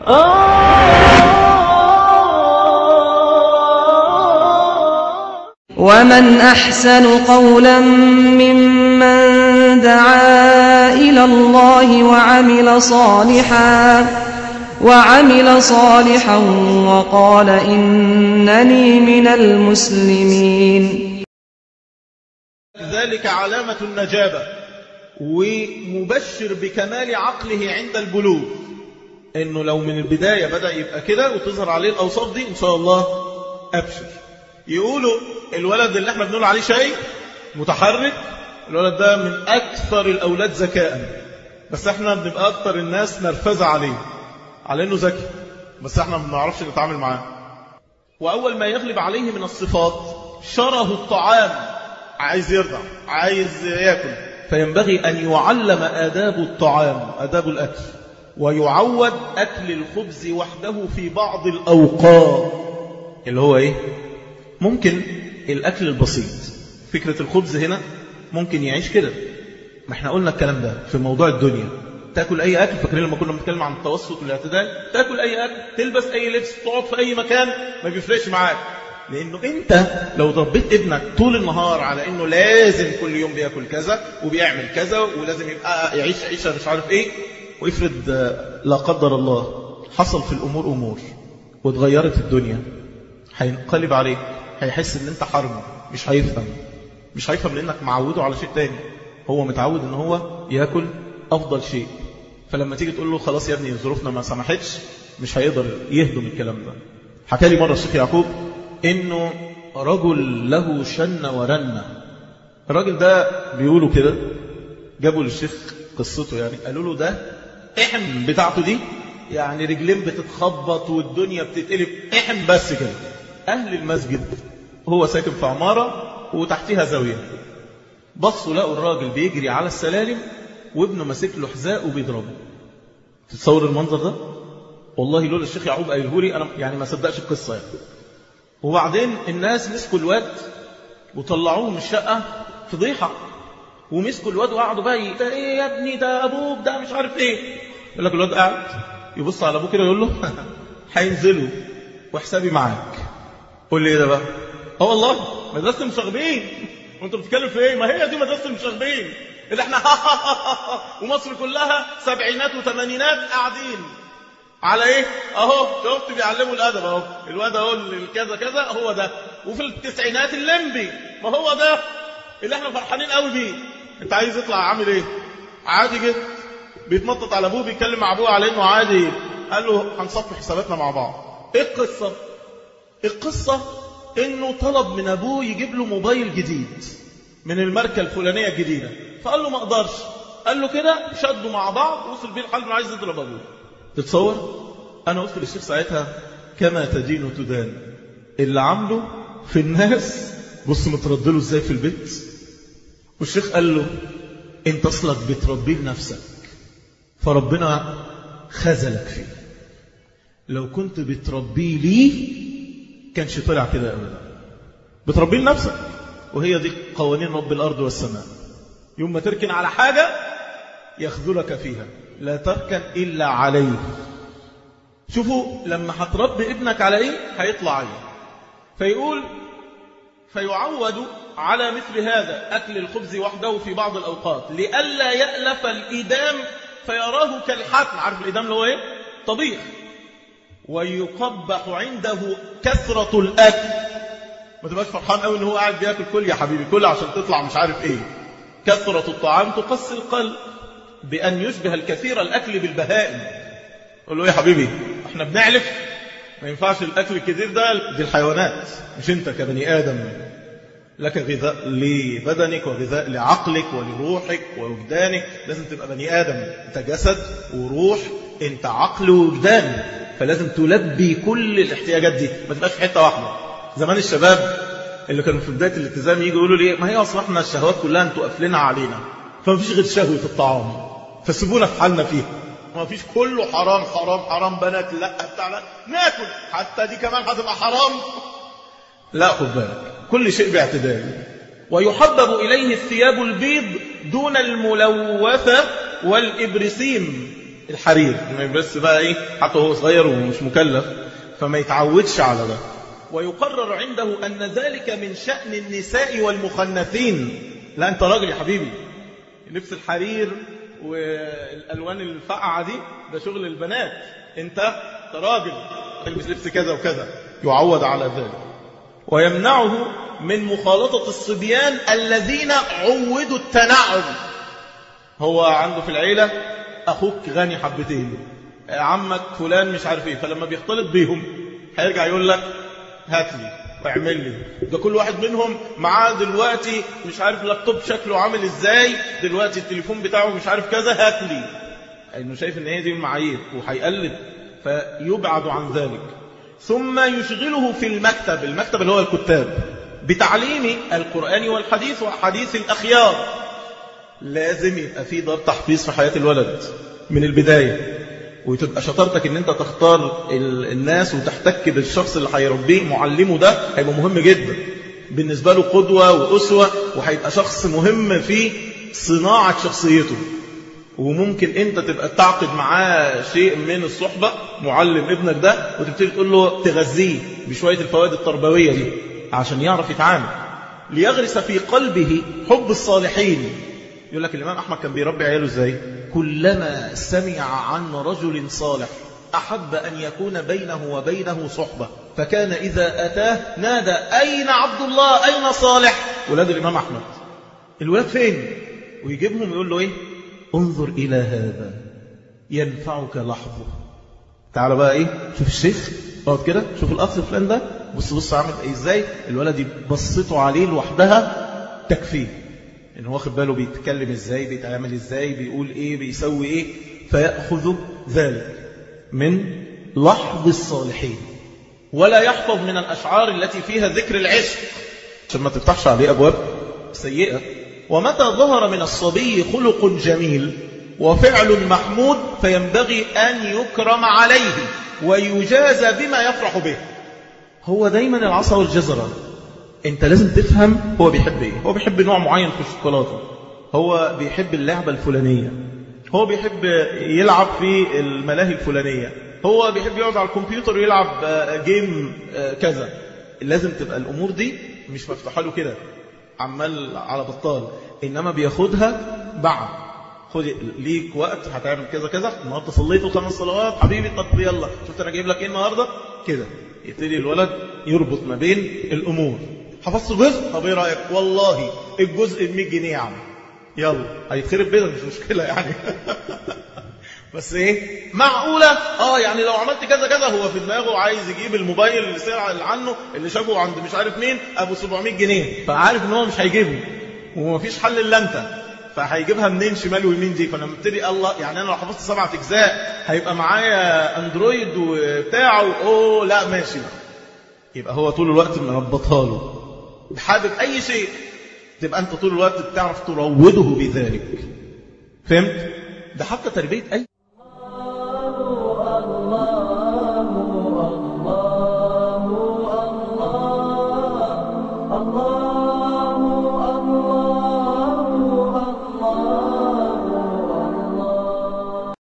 ومن أحسن قولا ممن دعا إلى الله وعمل صالحا وعمل صالحا وقال إنني من المسلمين ذلك علامة النجابة ومبشر بكمال عقله عند البلوغ انه لو من البداية بدأ يبقى كده وتظهر عليه الأوصاف دي إن شاء الله أبشر يقولوا الولد اللي احنا بنقول عليه شيء متحرك الولد ده من أكثر الأولاد ذكاء بس احنا بنبقى أكثر الناس نرفزة عليه على انه ذكي بس احنا ما بنعرفش نتعامل معاه وأول ما يغلب عليه من الصفات شره الطعام عايز يرضع عايز ياكل فينبغي أن يعلم آداب الطعام آداب الأكل ويعود أكل الخبز وحده في بعض الأوقات اللي هو إيه ممكن الأكل البسيط فكرة الخبز هنا ممكن يعيش كده ما احنا قلنا الكلام ده في موضوع الدنيا تاكل اي اكل فاكرين لما كنا بنتكلم عن التوسط والاعتدال تاكل اي اكل تلبس اي لبس تقعد في اي مكان ما بيفرقش معاك لانه انت لو ربيت ابنك طول النهار على انه لازم كل يوم بياكل كذا وبيعمل كذا ولازم يبقى يعيش عيشه مش عارف ايه وافرض لا قدر الله حصل في الامور امور واتغيرت الدنيا هينقلب عليك هيحس ان انت حرم مش هيفهم مش هيفهم لانك معوده على شيء تاني هو متعود ان هو ياكل افضل شيء فلما تيجي تقول له خلاص يا ابني ظروفنا ما سمحتش مش هيقدر يهضم الكلام ده حكى لي مره الشيخ يعقوب انه رجل له شن ورن الراجل ده بيقولوا كده جابوا للشيخ قصته يعني قالوا له ده احم بتاعته دي يعني رجلين بتتخبط والدنيا بتتقلب احم بس كده اهل المسجد هو ساكن في عمارة وتحتها زاوية بصوا لقوا الراجل بيجري على السلالم وابنه ماسك له حذاء وبيضربه تتصور المنظر ده والله لولا الشيخ يعقوب قايله لي انا يعني ما صدقش القصه يعني وبعدين الناس مسكوا الواد وطلعوه من الشقه فضيحه ومسكوا الواد وقعدوا بقى ده ايه يا ابني ده ابوك ده مش عارف ايه يقول لك الواد قاعد يبص على ابوه كده يقول له هينزلوا وحسابي معاك قول لي ايه ده بقى اه والله مدرسه المشاغبين وانت بتتكلم في ايه ما هي دي مدرسه المشاغبين اللي احنا ومصر كلها سبعينات وثمانينات قاعدين على ايه اهو شفت بيعلموا الادب اهو الواد اهو كذا كذا هو ده وفي التسعينات الليمبي ما هو ده اللي احنا فرحانين قوي بيه انت عايز يطلع عامل ايه عادي جدا بيتنطط على ابوه بيتكلم مع ابوه على انه عادي قال له هنصفي حساباتنا مع بعض ايه القصه القصه انه طلب من ابوه يجيب له موبايل جديد من الماركه الفلانيه الجديده فقال له ما اقدرش قال له كده شدوا مع بعض وصل بيه الحال انه عايز يضرب ابوه تتصور انا قلت للشيخ ساعتها كما تدين تدان اللي عامله في الناس بص متردله ازاي في البيت والشيخ قال له انت اصلك بتربيه لنفسك فربنا خذلك فيه لو كنت بتربيه ليه كانش طلع كده ابدا بتربيه لنفسك وهي دي قوانين رب الارض والسماء يوم ما تركن على حاجه يخذلك فيها لا تركن الا عليه شوفوا لما هتربي ابنك على ايه هيطلع عليه فيقول فيعود على مثل هذا أكل الخبز وحده في بعض الأوقات لئلا يألف الإدام فيراه كالحتم عارف الإدام اللي هو إيه؟ طبيخ ويقبح عنده كثرة الأكل ما تبقاش فرحان قوي ان هو قاعد بياكل كل يا حبيبي كل عشان تطلع مش عارف ايه كثرة الطعام تقسي القلب بأن يشبه الكثير الأكل بالبهائم قول له يا حبيبي احنا بنعلف ما ينفعش الأكل الكثير ده دي الحيوانات مش انت كبني آدم لك غذاء لبدنك وغذاء لعقلك ولروحك ووجدانك لازم تبقى بني آدم انت جسد وروح انت عقل ووجدان فلازم تلبي كل الاحتياجات دي ما تبقاش في حتة واحدة زمان الشباب اللي كانوا في بداية الالتزام يجوا يقولوا لي ما هي اصلا احنا الشهوات كلها انتوا قافلينها علينا فما فيش غير شهوة الطعام فسيبونا في حالنا فيها ما فيش كله حرام حرام حرام بنات لا بتاع لا ناكل حتى دي كمان هتبقى حرام لا خد بالك كل شيء باعتدال ويحبب إليه الثياب البيض دون الملوثة والإبرسيم الحرير ما بس بقى ايه حتى هو صغير ومش مكلف فما يتعودش على ده ويقرر عنده أن ذلك من شأن النساء والمخنثين لا أنت راجل يا حبيبي لبس الحرير والألوان الفقعة دي ده شغل البنات أنت راجل تلبس لبس كذا وكذا يعود على ذلك ويمنعه من مخالطة الصبيان الذين عودوا التنعم هو عنده في العيلة أخوك غني حبتين عمك فلان مش عارف ايه فلما بيختلط بيهم هيرجع يقول لك هات لي واعمل لي ده كل واحد منهم معاه دلوقتي مش عارف اللابتوب شكله عامل ازاي دلوقتي التليفون بتاعه مش عارف كذا هات لي انه شايف ان هي دي المعايير وهيقلد فيبعد عن ذلك ثم يشغله في المكتب المكتب اللي هو الكتاب بتعليم القرآن والحديث وحديث الأخيار لازم يبقى في دار تحفيظ في حياة الولد من البداية وتبقى شطارتك ان انت تختار الناس وتحتك بالشخص اللي هيربيه معلمه ده هيبقى مهم جدا بالنسبة له قدوة وأسوة وهيبقى شخص مهم في صناعة شخصيته وممكن انت تبقى تعقد معاه شيء من الصحبة معلم ابنك ده وتبتدي تقول له تغذيه بشوية الفوائد التربوية دي عشان يعرف يتعامل ليغرس في قلبه حب الصالحين يقول لك الإمام أحمد كان بيربي عياله ازاي كلما سمع عن رجل صالح أحب أن يكون بينه وبينه صحبة فكان إذا أتاه نادى أين عبد الله أين صالح ولاد الإمام أحمد الولاد فين ويجيبهم يقول له إيه انظر إلى هذا ينفعك لحظه تعال بقى إيه شوف الشيخ اقعد كده شوف الأخ فلان ده بص بص عامل إيه إزاي الولد بصته عليه لوحدها تكفيه إن هو واخد باله بيتكلم إزاي بيتعامل إزاي بيقول إيه بيسوي إيه فيأخذ ذلك من لحظ الصالحين ولا يحفظ من الأشعار التي فيها ذكر العشق عشان ما تفتحش عليه أبواب سيئة ومتى ظهر من الصبي خلق جميل وفعل محمود فينبغي أن يكرم عليه ويجازى بما يفرح به هو دايما العصا والجزرة انت لازم تفهم هو بيحب ايه هو بيحب نوع معين في الشوكولاتة هو بيحب اللعبة الفلانية هو بيحب يلعب في الملاهي الفلانية هو بيحب يقعد على الكمبيوتر ويلعب جيم كذا لازم تبقى الأمور دي مش مفتوحة له كده عمال على بطال إنما بياخدها بعد خد ليك وقت هتعمل كذا كذا النهارده صليت الخمس صلوات حبيبي طب يلا شفت انا جايب لك ايه النهارده كده يبتدي الولد يربط ما بين الامور حفظت جزء طب ايه رايك والله الجزء ب 100 جنيه يا عم يلا هيتخرب بيتك مش مشكله يعني بس ايه معقولة اه يعني لو عملت كذا كذا هو في دماغه عايز يجيب الموبايل اللي سرع اللي عنه اللي شافه عند مش عارف مين ابو 700 جنيه فعارف ان هو مش هيجيبه ومفيش حل الا انت فهيجيبها منين شمال ويمين دي فانا مبتدي الله يعني انا لو حفظت سبعة اجزاء هيبقى معايا اندرويد وبتاعه اوه لا ماشي يبقى هو طول الوقت مربطها له حابب اي شيء تبقى انت طول الوقت بتعرف تروضه بذلك فهمت ده حتى تربيه اي